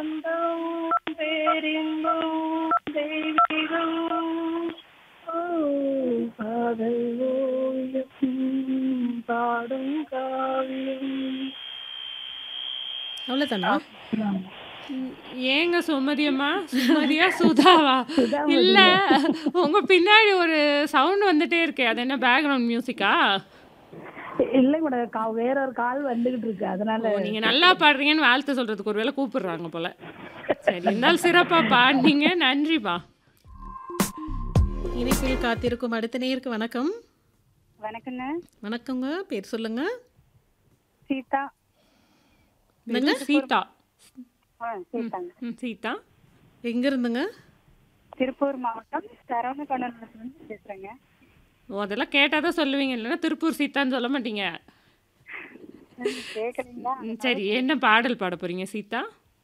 ஆனந்தம் பேரின்பம் தெய்வீகம் ஓ காதல் ஓவியம் பாடும் காவியம் அவ்வளோதானா ஏங்க சுமதியம்மா சுமதியா சுதாவா இல்ல உங்க பின்னாடி ஒரு சவுண்ட் வந்துட்டே இருக்கே அது என்ன பேக்ரவுண்ட் மியூசிக்கா இல்லை கூட கா- வேற ஒரு கால் வந்துகிட்டு இருக்கு அதனால ஓ நீங்க நல்லா பாடுறீங்கன்னு வாழ்த்து சொல்றதுக்கு ஒருவேளை கூப்பிடுறாங்க போல சரி இருந்தாலும் சிறப்பா பாடினீங்க நன்றிப்பா இணைப்பில் காத்திருக்கும் அடுத்த நேருக்கு வணக்கம் வணக்கங்க வணக்கங்க பேர் சொல்லுங்க சீதா என்னங்க சீதா ஆ சீதாங்க ம், சீதா எங்க இருந்துங்க திருப்பூர் மாவட்டம் சரவணகொண்டர்லேருந்து பேசுறேங்க ஓ அதெல்லாம் கேட்டாதான் சொல்லுவீங்க இல்லைன்னா திருப்பூர் சீதான்னு சொல்ல மாட்டீங்க கேட்குறீங்களா ம், சரி என்ன பாடல் பாட போறீங்க சீதா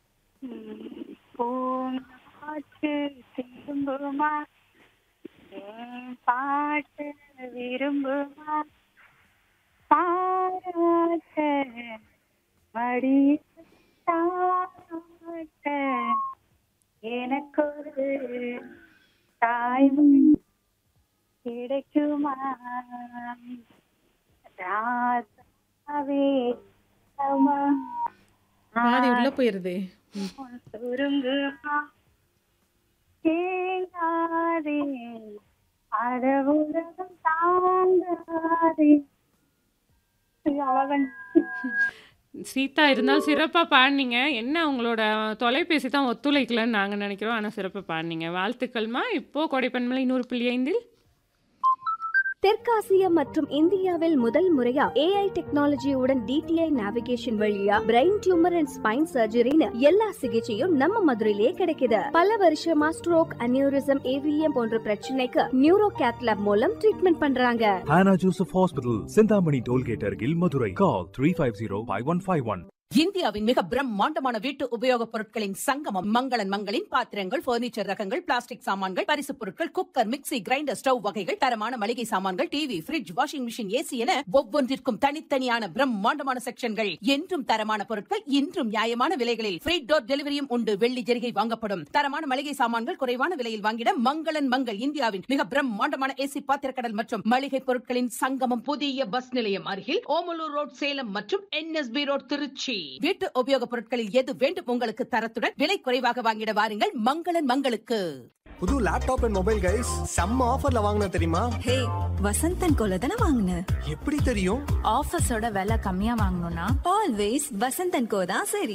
பூங்காற்று திரும்புமா என் பாட்டு விரும்புமா பாராட்ட மடி தாராட்ட எனக்கொரு தாய்மொழி கிடைக்குமா ராசாவே அம்மா பாதி உள்ள போயிருது சுருங்குமா கேளாதே அத உலகம் தாங்காதே அவ்வளவுதான் சீதா இருந்தாலும் சிறப்பா பாடினீங்க என்ன உங்களோட தொலைபேசி தான் ஒத்துழைக்கலன்னு நாங்க நினைக்கிறோம் ஆனா சிறப்பா பாடினீங்க வாழ்த்துக்கள்மா இப்போ கொடைப்பன்மலை நூறு புள்ளி ஐந்தில் தெற்காசியா மற்றும் இந்தியாவில் முதல் முறையா ஏஐ டெக்னாலஜியுடன் டிடிஐ நேவிகேஷன் வழியா பிரெயின் டியூமர் அண்ட் ஸ்பைன் சர்ஜரின்னு எல்லா சிகிச்சையும் நம்ம மதுரையிலேயே கிடைக்குது பல வருஷமா ஸ்ட்ரோக் அனியூரிசம் ஏவிஎம் போன்ற பிரச்சனைக்கு நியூரோ கேத்லாப் மூலம் ட்ரீட்மெண்ட் பண்றாங்க Hannah Joseph Hospital, Sindhamani Tollgate Argil, Madurai. Call 350-5151. இந்தியாவின் மிக பிரம்மாண்டமான வீட்டு உபயோகப் பொருட்களின் சங்கமம் மங்களன் மங்களின் பாத்திரங்கள் பர்னிச்சர் ரகங்கள் பிளாஸ்டிக் சாமான்கள் பரிசுப் பொருட்கள் குக்கர் மிக்ஸி கிரைண்டர் ஸ்டவ் வகைகள் தரமான மளிகை சாமான்கள் TV fridge washing machine AC என ஒவ்வொன்றிற்கும் தனித்தனியான பிரம்மாண்டமான செக்ஷன்கள் என்றும் தரமான பொருட்கள் இன்றும் நியாயமான விலைகளில் ஃப்ரீ டோர் டெலிவரியும் உண்டு வெள்ளி ஜெரிகை வாங்கப்படும் தரமான மளிகை சாமான்கள் குறைவான விலையில் வாங்கிட மங்களன் மங்கள் இந்தியாவின் மிக பிரம்மாண்டமான ஏசி பாத்திரக்கடல் மற்றும் மளிகை பொருட்களின் சங்கமம் புதிய பஸ் நிலையம் அருகில் ஓமலூர் ரோட் சேலம் மற்றும் என்எஸ்பி ரோட் திருச்சி வீட்டு உபயோகப் பொருட்களில் எது வேண்டும் உங்களுக்கு தரத்துடன் விலை குறைவாக வாங்கிட வாருங்கள் மங்களன் மங்களுக்கு புது லேப்டாப் அண்ட் மொபைல் கைஸ் செம்ம ஆஃபர்ல வாங்கின தெரியுமா ஹே வசந்தன் கோல தானே வாங்கின எப்படி தெரியும் ஆஃபீஸோட விலை கம்மியா வாங்கணும்னா ஆல்வேஸ் வசந்தன் கோ தான் சரி